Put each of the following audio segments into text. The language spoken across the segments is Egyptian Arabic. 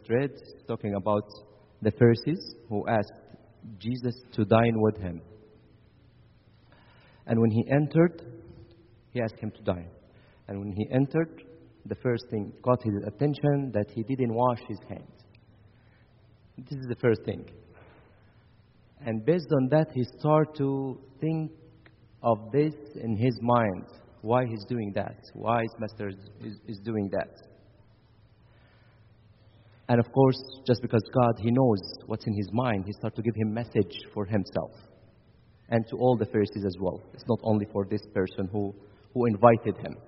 read, talking about the Pharisees who asked Jesus to dine with him. And when he entered, he asked him to dine. And when he entered, the first thing caught his attention that he didn't wash his hands. This is the first thing. And based on that, he started to think of this in his mind. Why he's doing that? Why his master is, is, is doing that? And of course, just because God, He knows what's in His mind, He starts to give him message for Himself and to all the Pharisees as well. It's not only for this person who, who invited him.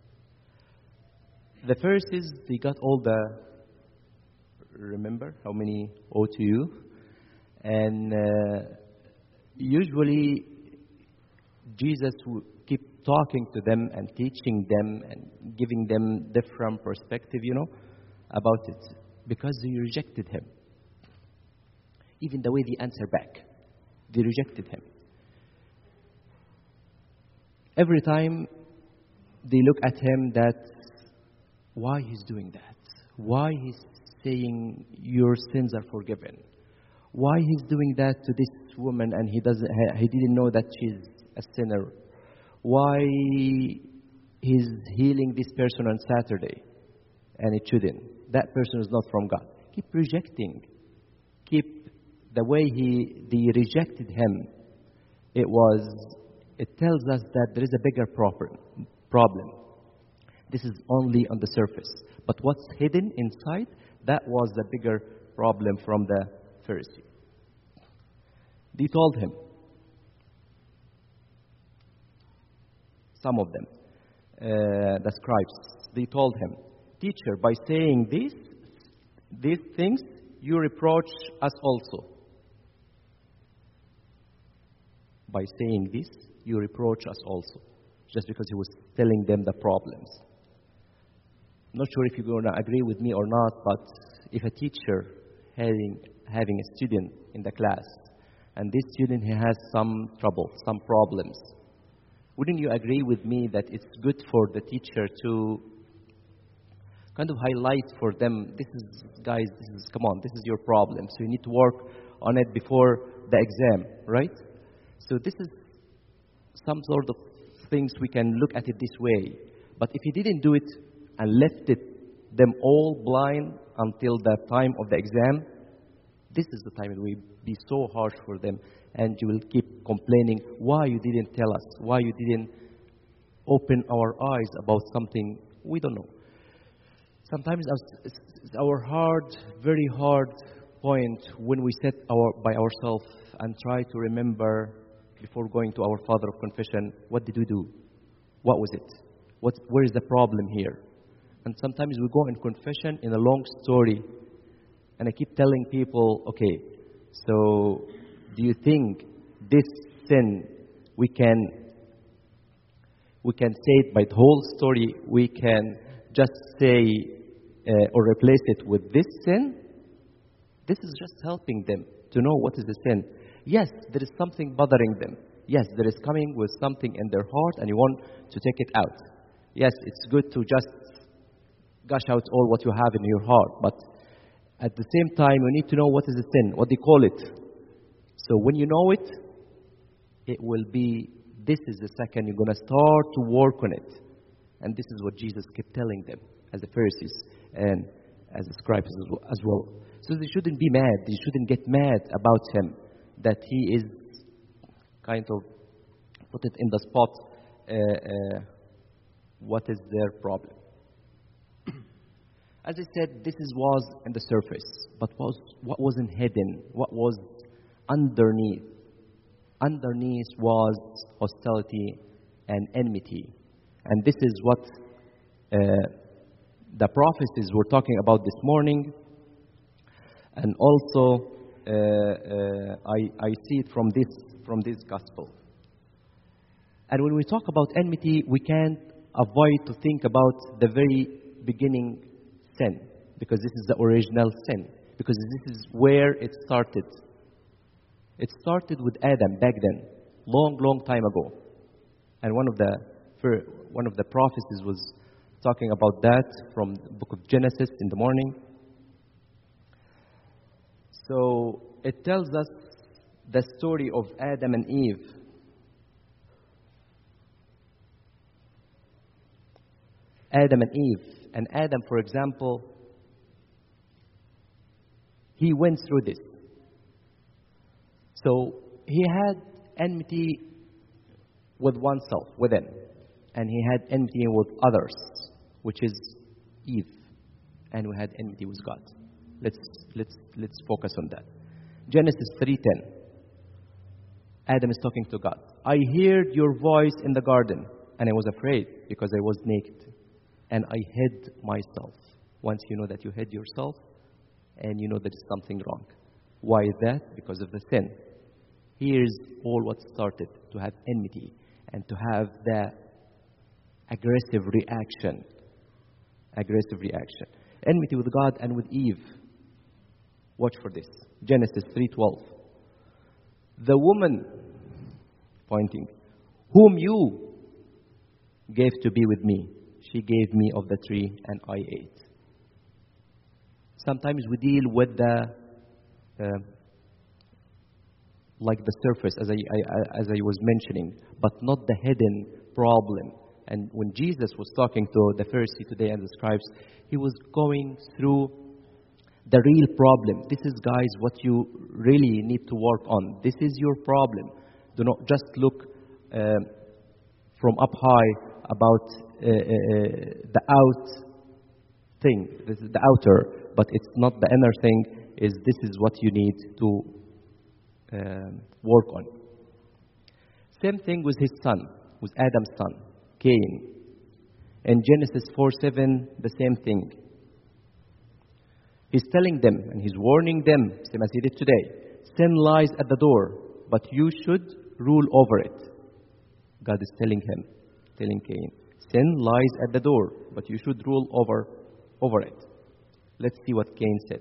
The Pharisees, they got all the, remember how many owe to you? And uh, usually, Jesus would keep talking to them and teaching them and giving them different perspective, you know, about it because they rejected him. Even the way they answer back, they rejected him. Every time they look at him, that why he's doing that, why he's saying your sins are forgiven, why he's doing that to this woman and he doesn't, he didn't know that she's a sinner, why he's healing this person on Saturday and it shouldn't that person is not from God. Keep rejecting. Keep the way he they rejected him. It was it tells us that there is a bigger problem. This is only on the surface. But what's hidden inside, that was the bigger problem from the Pharisee. They told him, some of them, uh, the scribes, they told him, Teacher, by saying this, these things, you reproach us also. By saying this, you reproach us also. Just because he was telling them the problems. I'm not sure if you're going to agree with me or not, but if a teacher having, having a student in the class, and this student he has some trouble, some problems, wouldn't you agree with me that it's good for the teacher to kind of highlight for them this is guys this is come on this is your problem so you need to work on it before the exam right so this is some sort of things we can look at it this way but if he didn't do it and left it them all blind until the time of the exam this is the time it will be so harsh for them and you will keep complaining why you didn't tell us why you didn't open our eyes about something we don't know sometimes it's our hard, very hard point when we sit our, by ourselves and try to remember before going to our Father of Confession, what did we do? What was it? What, where is the problem here? And sometimes we go in confession in a long story, and I keep telling people, okay, so do you think this sin we can we can say it by the whole story? We can just say uh, or replace it with this sin, this is just helping them to know what is the sin. Yes, there is something bothering them. Yes, there is coming with something in their heart and you want to take it out. Yes, it's good to just gush out all what you have in your heart, but at the same time, you need to know what is the sin, what they call it. So when you know it, it will be this is the second you're going to start to work on it. And this is what Jesus kept telling them as the Pharisees and as the scribes as well. So they shouldn't be mad. They shouldn't get mad about him that he is kind of put it in the spot. Uh, uh, what is their problem? As I said, this is, was in the surface, but was, what wasn't hidden, what was underneath. Underneath was hostility and enmity. And this is what uh, the prophecies we're talking about this morning. And also, uh, uh, I, I see it from this, from this gospel. And when we talk about enmity, we can't avoid to think about the very beginning sin, because this is the original sin, because this is where it started. It started with Adam back then, long, long time ago. And one of the one of the prophecies was talking about that from the book of Genesis in the morning. So it tells us the story of Adam and Eve. Adam and Eve. And Adam, for example, he went through this. So he had enmity with oneself, within, and he had enmity with others, which is Eve, and we had enmity with God. Let's let's let's focus on that. Genesis 3:10. Adam is talking to God. I heard your voice in the garden, and I was afraid because I was naked, and I hid myself. Once you know that you hid yourself, and you know there is something wrong. Why is that? Because of the sin. Here's all what started to have enmity and to have the aggressive reaction. Aggressive reaction. Enmity with God and with Eve. Watch for this. Genesis 3:12. The woman pointing, whom you gave to be with me, she gave me of the tree and I ate. Sometimes we deal with the uh, like the surface, as I, I, as I was mentioning, but not the hidden problem. And when Jesus was talking to the Pharisee today and the scribes, he was going through the real problem. This is, guys, what you really need to work on. This is your problem. Do not just look uh, from up high about uh, uh, the out thing. This is the outer, but it's not the inner thing. Is this is what you need to um, work on. Same thing with his son, with Adam's son, Cain. In Genesis 4 7, the same thing. He's telling them and he's warning them, same as he did today. Sin lies at the door, but you should rule over it. God is telling him, telling Cain, sin lies at the door, but you should rule over, over it. Let's see what Cain said.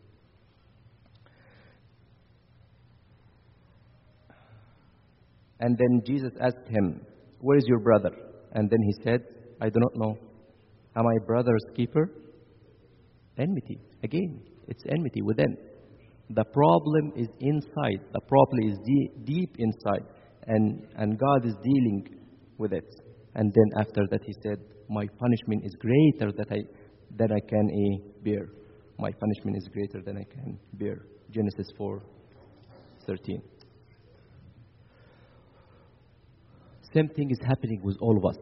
And then Jesus asked him, Where is your brother? And then he said, I do not know. Am I brother's keeper? Enmity. Again, it's enmity within. The problem is inside. The problem is de- deep inside. And, and God is dealing with it. And then after that, he said, My punishment is greater that I, than I can uh, bear. My punishment is greater than I can bear. Genesis 4 13. Same thing is happening with all of us.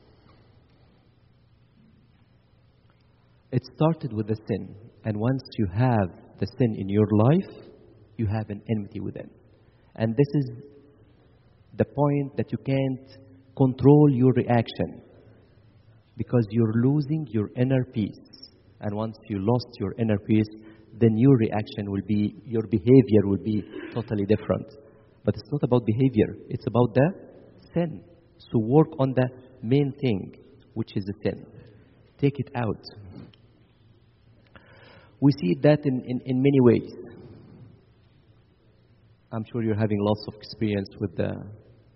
It started with the sin, and once you have the sin in your life, you have an enmity within. And this is the point that you can't control your reaction because you're losing your inner peace. And once you lost your inner peace, then your reaction will be, your behavior will be totally different. But it's not about behavior, it's about the sin. So work on the main thing, which is the sin. Take it out. We see that in, in, in many ways. I'm sure you're having lots of experience with the, I'm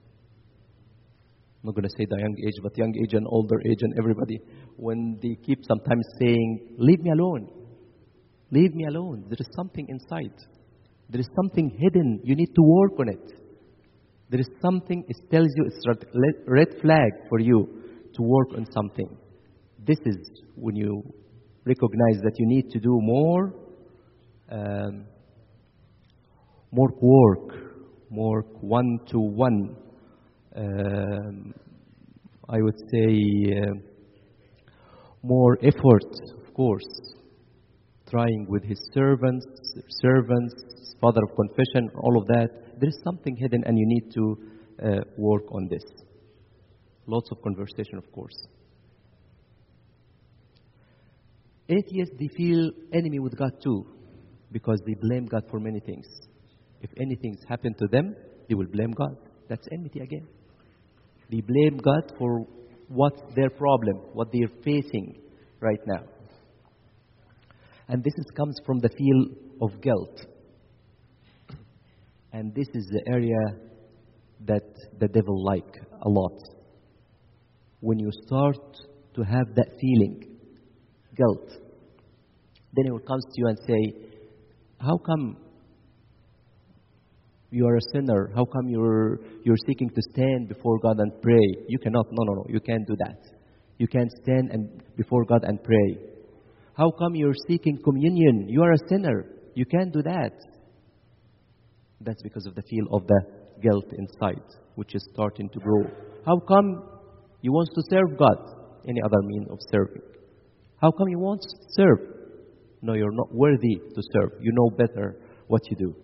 not going to say the young age, but young age and older age and everybody, when they keep sometimes saying, Leave me alone. Leave me alone. There is something inside. There is something hidden. You need to work on it. There is something, it tells you it's a red flag for you to work on something. This is when you recognize that you need to do more, um, more work, more one to one. I would say uh, more effort, of course, trying with his servants, servants, father of confession, all of that. There is something hidden, and you need to uh, work on this. Lots of conversation, of course. Atheists, they feel enemy with God too, because they blame God for many things. If anything's happened to them, they will blame God. That's enmity again. They blame God for what's their problem, what they're facing right now. And this is, comes from the feel of guilt. And this is the area that the devil like a lot. When you start to have that feeling, guilt, then he will come to you and say, How come You are a sinner. How come you're, you're seeking to stand before God and pray? You cannot. No, no, no. You can't do that. You can't stand and, before God and pray. How come you're seeking communion? You are a sinner. You can't do that. That's because of the feel of the guilt inside, which is starting to grow. How come you want to serve God? Any other mean of serving? How come you want to serve? No, you're not worthy to serve. You know better what you do.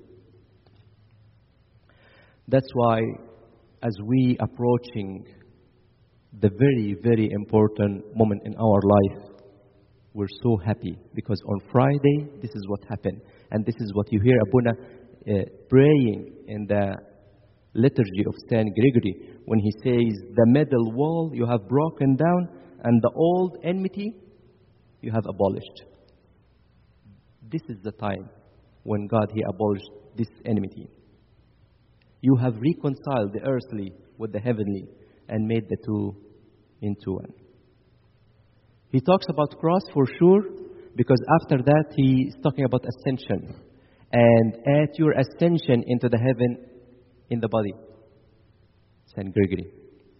That's why, as we approaching the very, very important moment in our life, we're so happy because on Friday, this is what happened. And this is what you hear Abuna uh, praying in the liturgy of Saint Gregory when he says, The middle wall you have broken down, and the old enmity you have abolished. This is the time when God he abolished this enmity. You have reconciled the earthly with the heavenly and made the two into one. He talks about cross for sure because after that he is talking about ascension. And at your ascension into the heaven in the body. Saint Gregory.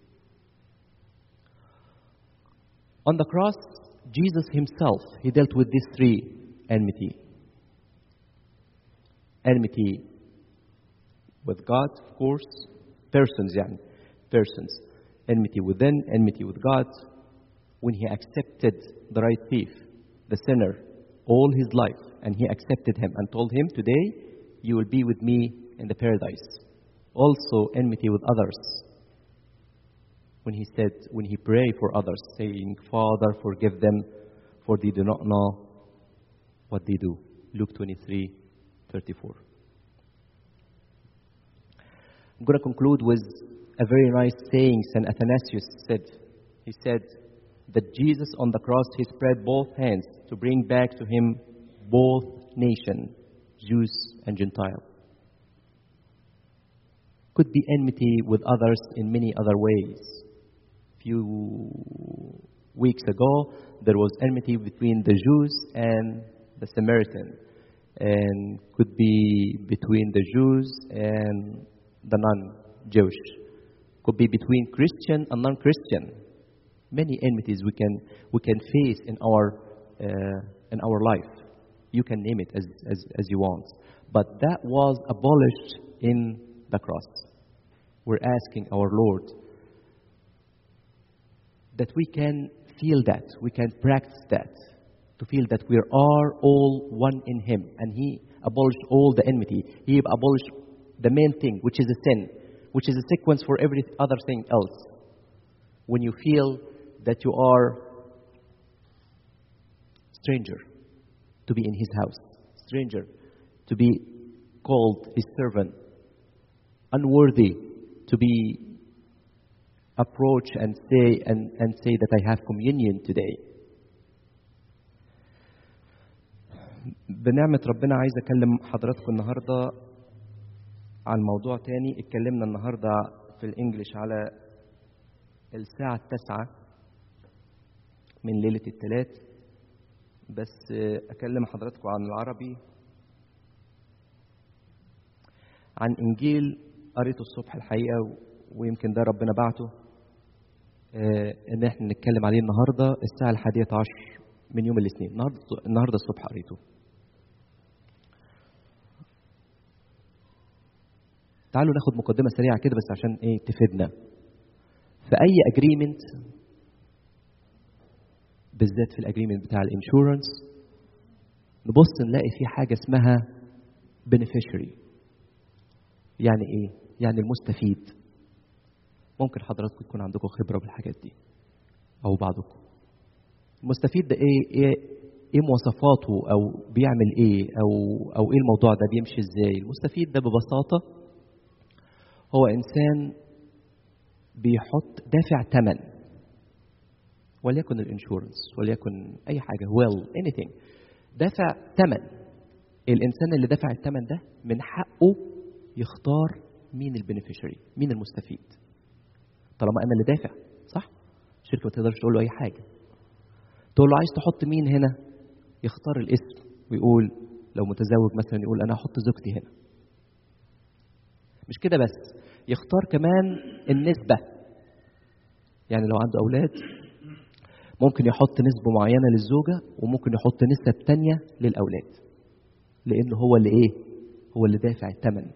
On the cross, Jesus himself, he dealt with these three enmity. Enmity with God, of course, persons, yani, persons. Enmity within, enmity with God. When he accepted the right thief, the sinner, all his life, and he accepted him and told him, Today you will be with me in the paradise. Also, enmity with others. When he said, when he prayed for others, saying, Father, forgive them, for they do not know what they do. Luke 23 34. I'm going to conclude with a very nice saying St. Athanasius said. He said that Jesus on the cross, he spread both hands to bring back to him both nations, Jews and Gentile. Could be enmity with others in many other ways. Few weeks ago, there was enmity between the Jews and the Samaritan, and could be between the Jews and the non-Jewish. Could be between Christian and non-Christian. Many enmities we can we can face in our uh, in our life. You can name it as, as as you want, but that was abolished in the cross. We're asking our Lord that we can feel that, we can practice that, to feel that we are all one in Him, and He abolished all the enmity. He abolished the main thing, which is a sin, which is a sequence for every other thing else. When you feel that you are stranger to be in his house, stranger to be called his servant, unworthy to be approached and say and, and say that I have communion today. بنعمة ربنا عايز أكلم حضراتكم النهاردة عن موضوع تاني اتكلمنا النهاردة في الإنجليش على الساعة التاسعة من ليلة الثلاث بس أكلم حضراتكم عن العربي عن إنجيل قريته الصبح الحقيقة ويمكن ده ربنا بعته إن إحنا نتكلم عليه النهاردة الساعة الحادية عشر من يوم الاثنين النهاردة النهاردة الصبح قريته تعالوا ناخد مقدمة سريعة كده بس عشان ايه تفيدنا في أي اجريمنت بالذات في الاجريمنت بتاع الانشورنس نبص نلاقي في حاجة اسمها beneficiary يعني ايه؟ يعني المستفيد ممكن حضراتكم يكون عندكم خبرة بالحاجات دي أو بعضكم المستفيد ده ايه ايه ايه مواصفاته او بيعمل ايه او او ايه الموضوع ده بيمشي ازاي المستفيد ده ببساطه هو انسان بيحط دافع ثمن وليكن الانشورنس وليكن اي حاجه ويل اني anything دافع ثمن الانسان اللي دفع الثمن ده من حقه يختار مين البنفيشري مين المستفيد طالما انا اللي دافع صح الشركه ما تقدرش تقول له اي حاجه تقول له عايز تحط مين هنا يختار الاسم ويقول لو متزوج مثلا يقول انا هحط زوجتي هنا مش كده بس يختار كمان النسبة يعني لو عنده أولاد ممكن يحط نسبة معينة للزوجة وممكن يحط نسب تانية للأولاد لأنه هو اللي إيه؟ هو اللي دافع الثمن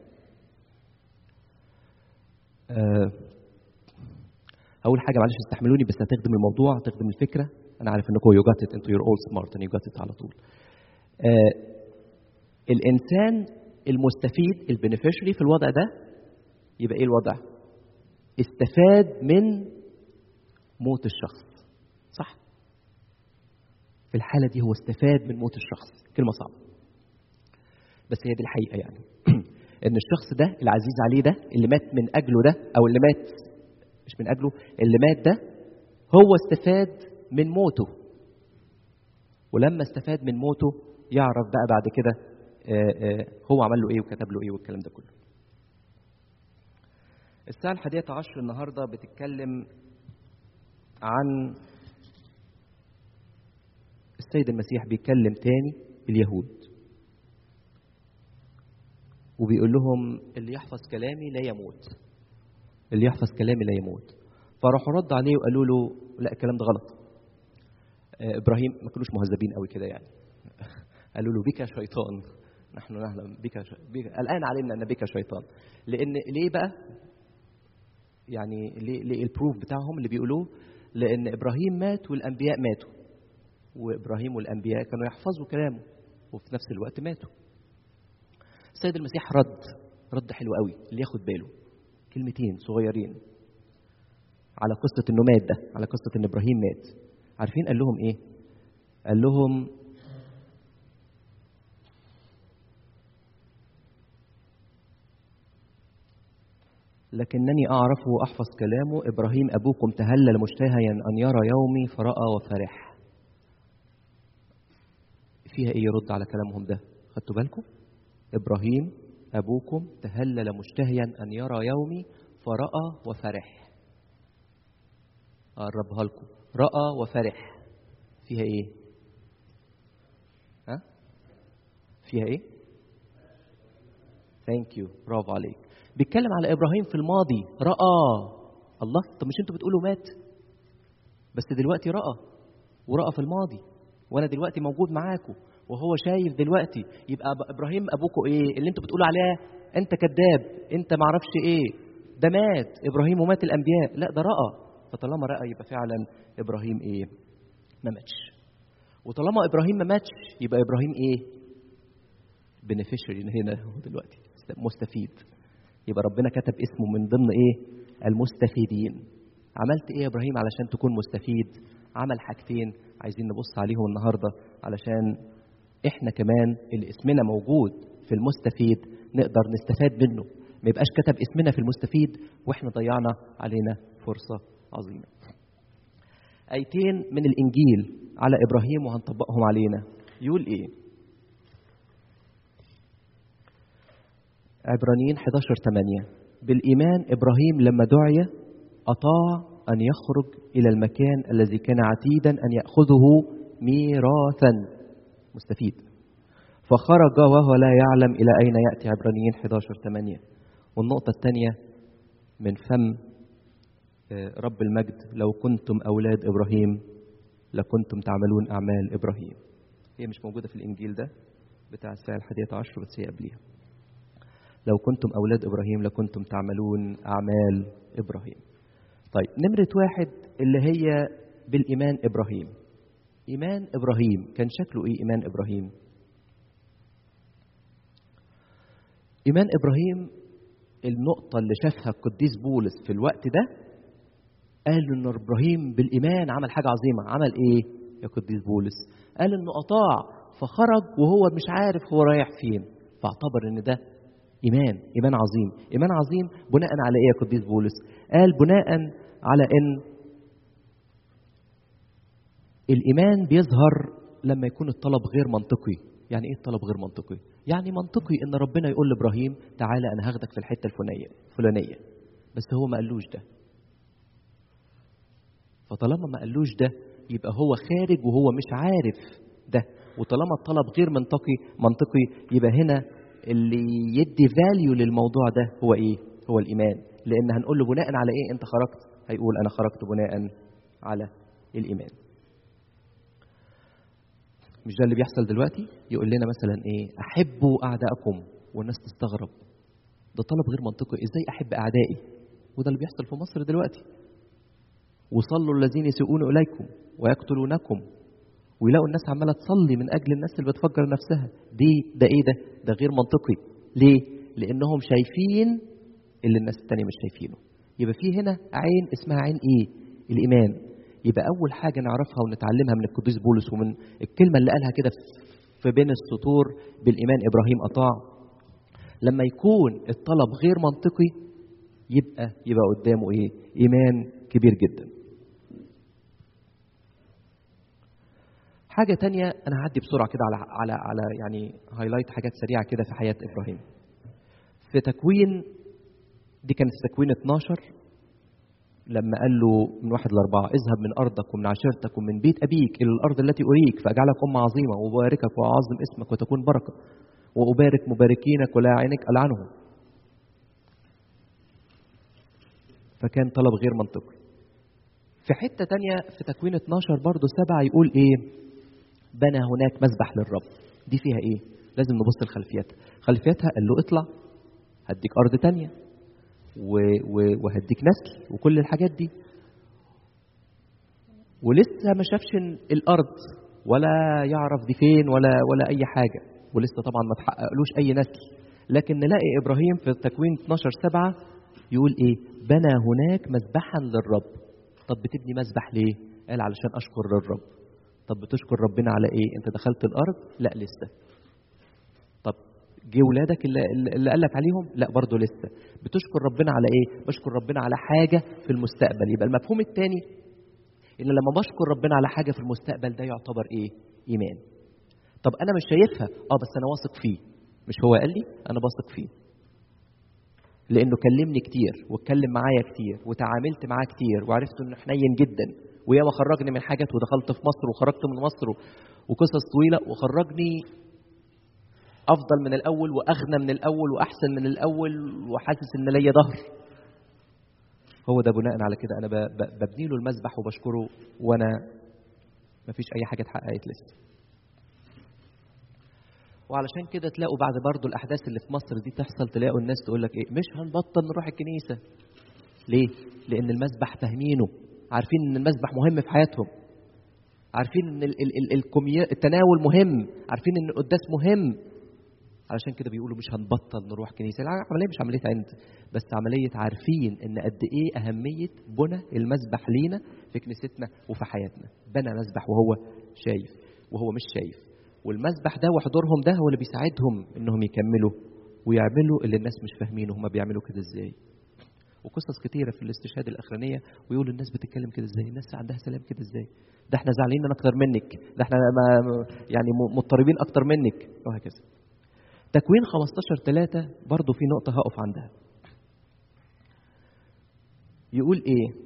أه أول حاجة معلش استحملوني بس هتخدم الموضوع تخدم الفكرة أنا عارف إنكم يو جات ات انتوا يور اول سمارت يو جات ات على طول أه الإنسان المستفيد البنفيشري في الوضع ده يبقى إيه الوضع؟ استفاد من موت الشخص صح؟ في الحالة دي هو استفاد من موت الشخص كلمة صعبة بس هي دي الحقيقة يعني إن الشخص ده العزيز عليه ده اللي مات من أجله ده أو اللي مات مش من أجله اللي مات ده هو استفاد من موته ولما استفاد من موته يعرف بقى بعد كده آآ آآ هو عمل له ايه وكتب له ايه والكلام ده كله الساعة الحادية عشر النهاردة بتتكلم عن السيد المسيح بيتكلم تاني اليهود وبيقول لهم اللي يحفظ كلامي لا يموت اللي يحفظ كلامي لا يموت فراحوا رد عليه وقالوا له لا الكلام ده غلط ابراهيم ما كانوش مهذبين قوي كده يعني قالوا له بك شيطان نحن نعلم بك, ش... بك الان علمنا ان بك شيطان لان ليه بقى يعني ليه, ليه البروف بتاعهم اللي بيقولوه لان ابراهيم مات والانبياء ماتوا وابراهيم والانبياء كانوا يحفظوا كلامه وفي نفس الوقت ماتوا السيد المسيح رد رد حلو قوي اللي ياخد باله كلمتين صغيرين على قصة انه مات ده على قصة ان ابراهيم مات عارفين قال لهم ايه قال لهم لكنني أعرفه وأحفظ كلامه إبراهيم أبوكم تهلل مشتهيا أن يرى يومي فرأى وفرح فيها إيه يرد على كلامهم ده خدتوا بالكم إبراهيم أبوكم تهلل مشتهيا أن يرى يومي فرأى وفرح أقربها لكم رأى وفرح فيها إيه ها فيها إيه ثانك يو برافو عليك بيتكلم على ابراهيم في الماضي راى الله طب مش انتوا بتقولوا مات بس دلوقتي راى وراى في الماضي وانا دلوقتي موجود معاكم وهو شايف دلوقتي يبقى ابراهيم ابوكم ايه اللي انتوا بتقولوا عليه انت كذاب انت معرفش ايه ده مات ابراهيم ومات الانبياء لا ده راى فطالما راى يبقى فعلا ابراهيم ايه ما ماتش وطالما ابراهيم ما ماتش يبقى ابراهيم ايه بنفيشري هنا دلوقتي مستفيد يبقى ربنا كتب اسمه من ضمن ايه المستفيدين عملت ايه يا ابراهيم علشان تكون مستفيد عمل حاجتين عايزين نبص عليهم النهارده علشان احنا كمان اللي اسمنا موجود في المستفيد نقدر نستفاد منه ما يبقاش كتب اسمنا في المستفيد واحنا ضيعنا علينا فرصه عظيمه ايتين من الانجيل على ابراهيم وهنطبقهم علينا يقول ايه عبرانيين 11 8 بالإيمان إبراهيم لما دعي أطاع أن يخرج إلى المكان الذي كان عتيدا أن يأخذه ميراثا مستفيد فخرج وهو لا يعلم إلى أين يأتي عبرانيين 11 8 والنقطة الثانية من فم رب المجد لو كنتم أولاد إبراهيم لكنتم تعملون أعمال إبراهيم هي مش موجودة في الإنجيل ده بتاع الساعة الحادية عشر بس هي قبليها لو كنتم أولاد إبراهيم لكنتم تعملون أعمال إبراهيم طيب نمرة واحد اللي هي بالإيمان إبراهيم إيمان إبراهيم كان شكله إيه إيمان إبراهيم إيمان إبراهيم النقطة اللي شافها القديس بولس في الوقت ده قال إن إبراهيم بالإيمان عمل حاجة عظيمة عمل إيه يا قديس بولس قال إنه أطاع فخرج وهو مش عارف هو رايح فين فاعتبر إن ده إيمان إيمان عظيم إيمان عظيم بناء على إيه يا قديس بولس قال بناء على إن الإيمان بيظهر لما يكون الطلب غير منطقي يعني إيه الطلب غير منطقي يعني منطقي إن ربنا يقول لإبراهيم تعالى أنا هاخدك في الحتة الفلانية فلانية بس هو ما قالوش ده فطالما ما قالوش ده يبقى هو خارج وهو مش عارف ده وطالما الطلب غير منطقي منطقي يبقى هنا اللي يدي فاليو للموضوع ده هو ايه هو الايمان لان هنقول له بناء على ايه انت خرجت هيقول انا خرجت بناء على الايمان مش ده اللي بيحصل دلوقتي يقول لنا مثلا ايه احبوا اعدائكم والناس تستغرب ده طلب غير منطقي ازاي احب اعدائي وده اللي بيحصل في مصر دلوقتي وصلوا الذين يسيئون اليكم ويقتلونكم ويلاقوا الناس عماله تصلي من اجل الناس اللي بتفجر نفسها دي ده ايه ده ده غير منطقي ليه لانهم شايفين اللي الناس التانية مش شايفينه يبقى في هنا عين اسمها عين ايه الايمان يبقى اول حاجه نعرفها ونتعلمها من القديس بولس ومن الكلمه اللي قالها كده في بين السطور بالايمان ابراهيم اطاع لما يكون الطلب غير منطقي يبقى يبقى قدامه ايه ايمان كبير جدا حاجة تانية أنا هعدي بسرعة كده على على على يعني هايلايت حاجات سريعة كده في حياة إبراهيم. في تكوين دي كانت في تكوين 12 لما قال له من واحد لأربعة اذهب من أرضك ومن عشيرتك ومن بيت أبيك إلى الأرض التي أريك فأجعلك أمة عظيمة وأباركك وأعظم اسمك وتكون بركة وأبارك مباركينك ولا عينك ألعنهم. فكان طلب غير منطقي. في حتة تانية في تكوين 12 برضه سبعة يقول إيه؟ بنى هناك مذبح للرب دي فيها ايه لازم نبص لخلفيتها خلفيتها قال له اطلع هديك ارض تانية و... و... وهديك نسل وكل الحاجات دي ولسه ما شافش الارض ولا يعرف دي فين ولا ولا اي حاجه ولسه طبعا ما تحققلوش اي نسل لكن نلاقي ابراهيم في تكوين 12 7 يقول ايه بنى هناك مذبحا للرب طب بتبني مذبح ليه قال علشان اشكر للرب طب بتشكر ربنا على ايه انت دخلت الارض لا لسه طب جه ولادك اللي, اللي قال لك عليهم لا برضه لسه بتشكر ربنا على ايه بشكر ربنا على حاجه في المستقبل يبقى المفهوم الثاني ان لما بشكر ربنا على حاجه في المستقبل ده يعتبر ايه ايمان طب انا مش شايفها اه بس انا واثق فيه مش هو قال لي انا واثق فيه لانه كلمني كتير واتكلم معايا كتير وتعاملت معاه كتير وعرفت انه حنين جدا وياما خرجني من حاجات ودخلت في مصر وخرجت من مصر وقصص طويله وخرجني افضل من الاول واغنى من الاول واحسن من الاول وحاسس ان ليا ظهر هو ده بناء على كده انا ببني له المسبح وبشكره وانا ما فيش اي حاجه اتحققت لسه وعلشان كده تلاقوا بعد برضو الاحداث اللي في مصر دي تحصل تلاقوا الناس تقول لك ايه مش هنبطل نروح الكنيسه ليه لان المسبح فاهمينه عارفين ان المسبح مهم في حياتهم عارفين ان ال ال ال التناول مهم عارفين ان القداس مهم علشان كده بيقولوا مش هنبطل نروح كنيسه العمليه مش عمليه عند بس عمليه عارفين ان قد ايه اهميه بنى المسبح لينا في كنيستنا وفي حياتنا بنى مسبح وهو شايف وهو مش شايف والمسبح ده وحضورهم ده هو اللي بيساعدهم انهم يكملوا ويعملوا اللي الناس مش فاهمينه هم بيعملوا كده ازاي وقصص كتيره في الاستشهاد الاخرانيه ويقول الناس بتتكلم كده ازاي الناس عندها سلام كده ازاي ده احنا زعلانين اكتر منك ده احنا ما يعني مضطربين اكتر منك وهكذا تكوين 15 3 برضه في نقطه هقف عندها يقول ايه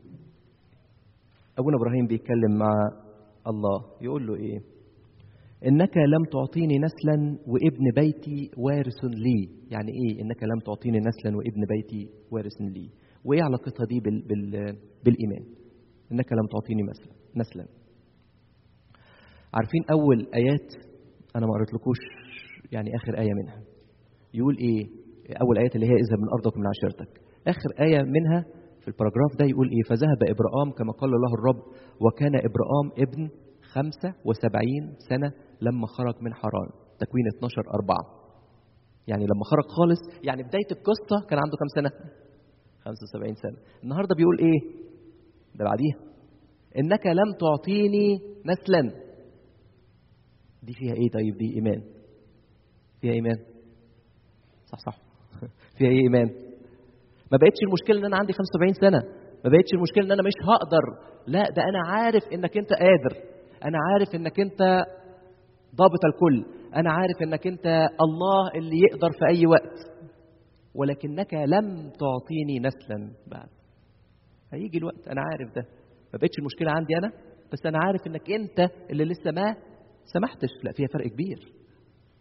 ابونا ابراهيم بيتكلم مع الله يقول له ايه انك لم تعطيني نسلا وابن بيتي وارث لي يعني ايه انك لم تعطيني نسلا وابن بيتي وارث لي وايه علاقتها دي بال بال بالايمان انك لم تعطيني مثلا نسلا عارفين اول ايات انا ما قريتلكوش يعني اخر ايه منها يقول ايه اول ايات اللي هي اذهب من ارضك ومن عشيرتك اخر ايه منها في الباراجراف ده يقول ايه فذهب ابراام كما قال له الرب وكان ابراام ابن خمسة وسبعين سنة لما خرج من حران تكوين 12 أربعة يعني لما خرج خالص يعني بداية القصة كان عنده كم سنة 75 سنة النهاردة بيقول إيه ده بعديها إنك لم تعطيني نسلا دي فيها إيه طيب دي إيمان فيها إيمان صح صح فيها إيه إيمان ما بقتش المشكلة إن أنا عندي 75 سنة ما بقتش المشكلة إن أنا مش هقدر لا ده أنا عارف إنك أنت قادر أنا عارف إنك أنت ضابط الكل أنا عارف إنك أنت الله اللي يقدر في أي وقت ولكنك لم تعطيني نسلا بعد هيجي الوقت أنا عارف ده ما بقتش المشكلة عندي أنا بس أنا عارف إنك أنت اللي لسه ما سمحتش لا فيها فرق كبير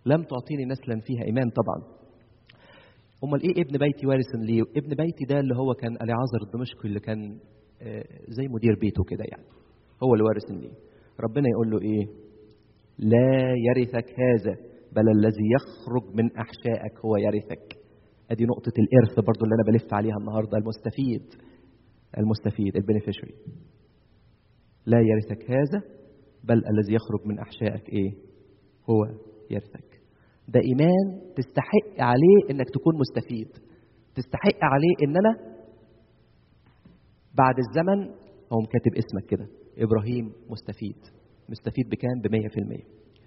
لم تعطيني نسلا فيها ايمان طبعا امال ايه ابن بيتي وارث لي ابن بيتي ده اللي هو كان اليعازر الدمشقي اللي كان آه، زي مدير بيته كده يعني هو اللي وارث لي ربنا يقول له ايه لا يرثك هذا بل الذي يخرج من احشائك هو يرثك ادي نقطه الارث برضو اللي انا بلف عليها النهارده المستفيد المستفيد البنفيشري لا يرثك هذا بل الذي يخرج من احشائك ايه هو يرثك ده ايمان تستحق عليه انك تكون مستفيد تستحق عليه ان انا بعد الزمن هو كاتب اسمك كده ابراهيم مستفيد مستفيد بكام ب 100%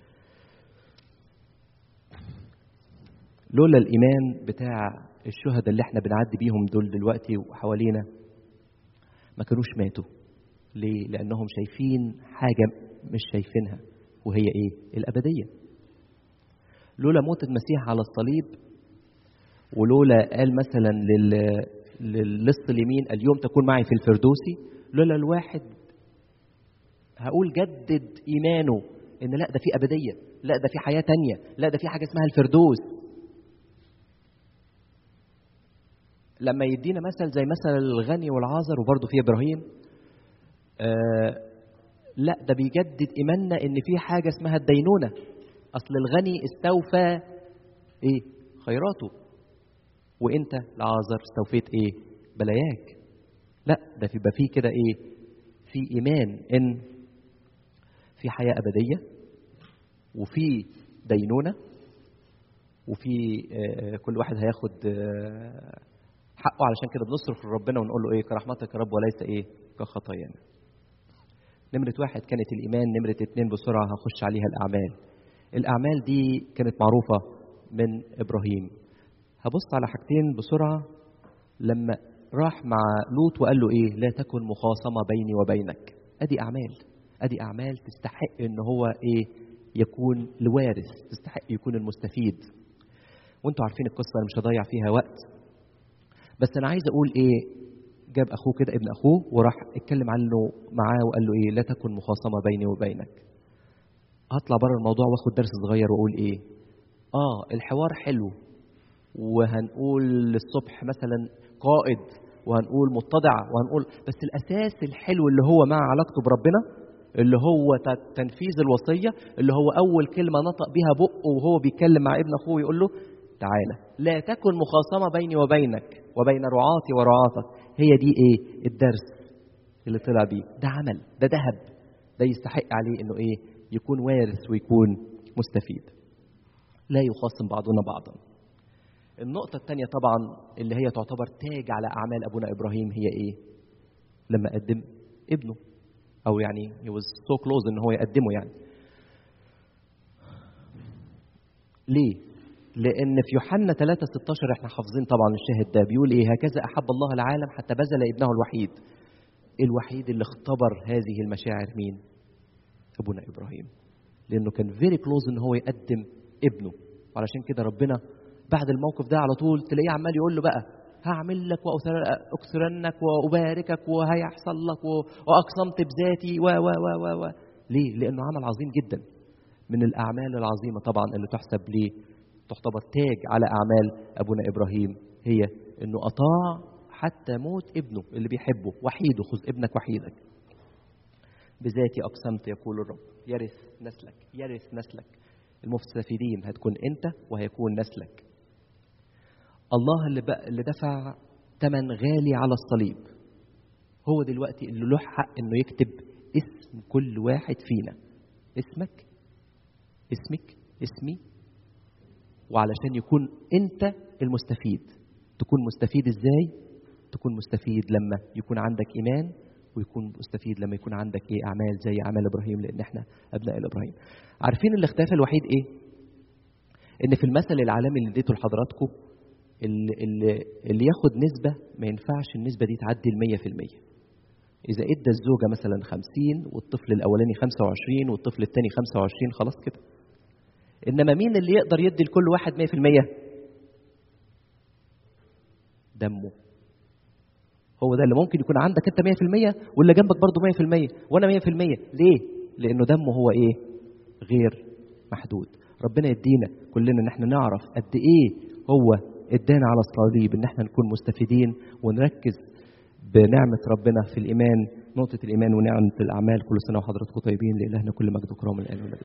لولا الايمان بتاع الشهداء اللي احنا بنعدي بيهم دول دلوقتي وحوالينا ما كانوش ماتوا ليه لانهم شايفين حاجه مش شايفينها وهي ايه الابديه لولا موت المسيح على الصليب ولولا قال مثلا لل للص اليمين اليوم تكون معي في الفردوسي لولا الواحد هقول جدد ايمانه ان لا ده في ابديه لا ده في حياه تانية لا ده في حاجه اسمها الفردوس لما يدينا مثل زي مثل الغني والعازر وبرضه في ابراهيم آه لا ده بيجدد ايماننا ان في حاجه اسمها الدينونه اصل الغني استوفى ايه خيراته وانت العازر استوفيت ايه بلاياك لا ده بيبقى فيه كده ايه في ايمان ان في حياه ابديه وفي دينونه وفي آه كل واحد هياخد آه حقه علشان كده بنصرخ لربنا ونقول له ايه كرحمتك يا رب وليس ايه كخطايانا نمرة واحد كانت الإيمان نمرة اتنين بسرعة هخش عليها الأعمال الأعمال دي كانت معروفة من إبراهيم هبص على حاجتين بسرعة لما راح مع لوط وقال له إيه لا تكن مخاصمة بيني وبينك أدي أعمال أدي أعمال تستحق إن هو إيه يكون الوارث تستحق يكون المستفيد وانتوا عارفين القصة أنا مش هضيع فيها وقت بس أنا عايز أقول إيه جاب اخوه كده ابن اخوه وراح اتكلم عنه معاه وقال له ايه لا تكن مخاصمه بيني وبينك هطلع بره الموضوع واخد درس صغير واقول ايه اه الحوار حلو وهنقول للصبح مثلا قائد وهنقول متضع وهنقول بس الاساس الحلو اللي هو مع علاقته بربنا اللي هو تنفيذ الوصيه اللي هو اول كلمه نطق بيها بقه وهو بيتكلم مع ابن اخوه يقول له تعالى لا تكن مخاصمه بيني وبينك وبين رعاتي ورعاتك هي دي ايه الدرس اللي طلع بيه ده عمل ده ذهب ده يستحق عليه انه ايه يكون وارث ويكون مستفيد لا يخاصم بعضنا بعضا النقطة الثانية طبعا اللي هي تعتبر تاج على أعمال أبونا إبراهيم هي إيه؟ لما قدم ابنه أو يعني he was so close إن هو يقدمه يعني. ليه؟ لأن في يوحنا 3 16 احنا حافظين طبعا الشاهد ده بيقول إيه؟ هكذا أحب الله العالم حتى بذل ابنه الوحيد. الوحيد اللي اختبر هذه المشاعر مين؟ أبونا إبراهيم. لأنه كان فيري كلوز إن هو يقدم ابنه وعلشان كده ربنا بعد الموقف ده على طول تلاقيه عمال يقول له بقى هعمل لك واكثرنك واباركك وهيحصل لك واقسمت بذاتي و و و و و ليه؟ لانه عمل عظيم جدا من الاعمال العظيمه طبعا اللي تحسب ليه تعتبر تاج على اعمال ابونا ابراهيم هي انه اطاع حتى موت ابنه اللي بيحبه وحيده خذ ابنك وحيدك بذاتي اقسمت يقول الرب يرث نسلك يرث نسلك المستفيدين هتكون انت وهيكون نسلك الله اللي بقى اللي دفع ثمن غالي على الصليب هو دلوقتي اللي له حق انه يكتب اسم كل واحد فينا اسمك اسمك اسمي وعلشان يكون انت المستفيد تكون مستفيد ازاي تكون مستفيد لما يكون عندك ايمان ويكون مستفيد لما يكون عندك ايه اعمال زي اعمال ابراهيم لان احنا ابناء الابراهيم عارفين الاختلاف الوحيد ايه ان في المثل العالمي اللي اديته لحضراتكم اللي, اللي, اللي ياخد نسبة ما ينفعش النسبة دي تعدي المية في المية إذا إدى الزوجة مثلا خمسين والطفل الأولاني خمسة وعشرين والطفل الثاني خمسة وعشرين خلاص كده إنما مين اللي يقدر يدي لكل واحد مية في المية دمه هو ده اللي ممكن يكون عندك انت 100% واللي جنبك برضه 100% وانا 100% ليه؟ لانه دمه هو ايه؟ غير محدود ربنا يدينا كلنا ان احنا نعرف قد ايه هو ادانا على الصليب ان احنا نكون مستفيدين ونركز بنعمه ربنا في الايمان نقطه الايمان ونعمه الاعمال كل سنه وحضراتكم طيبين لالهنا كل مجد وكرام الان والابد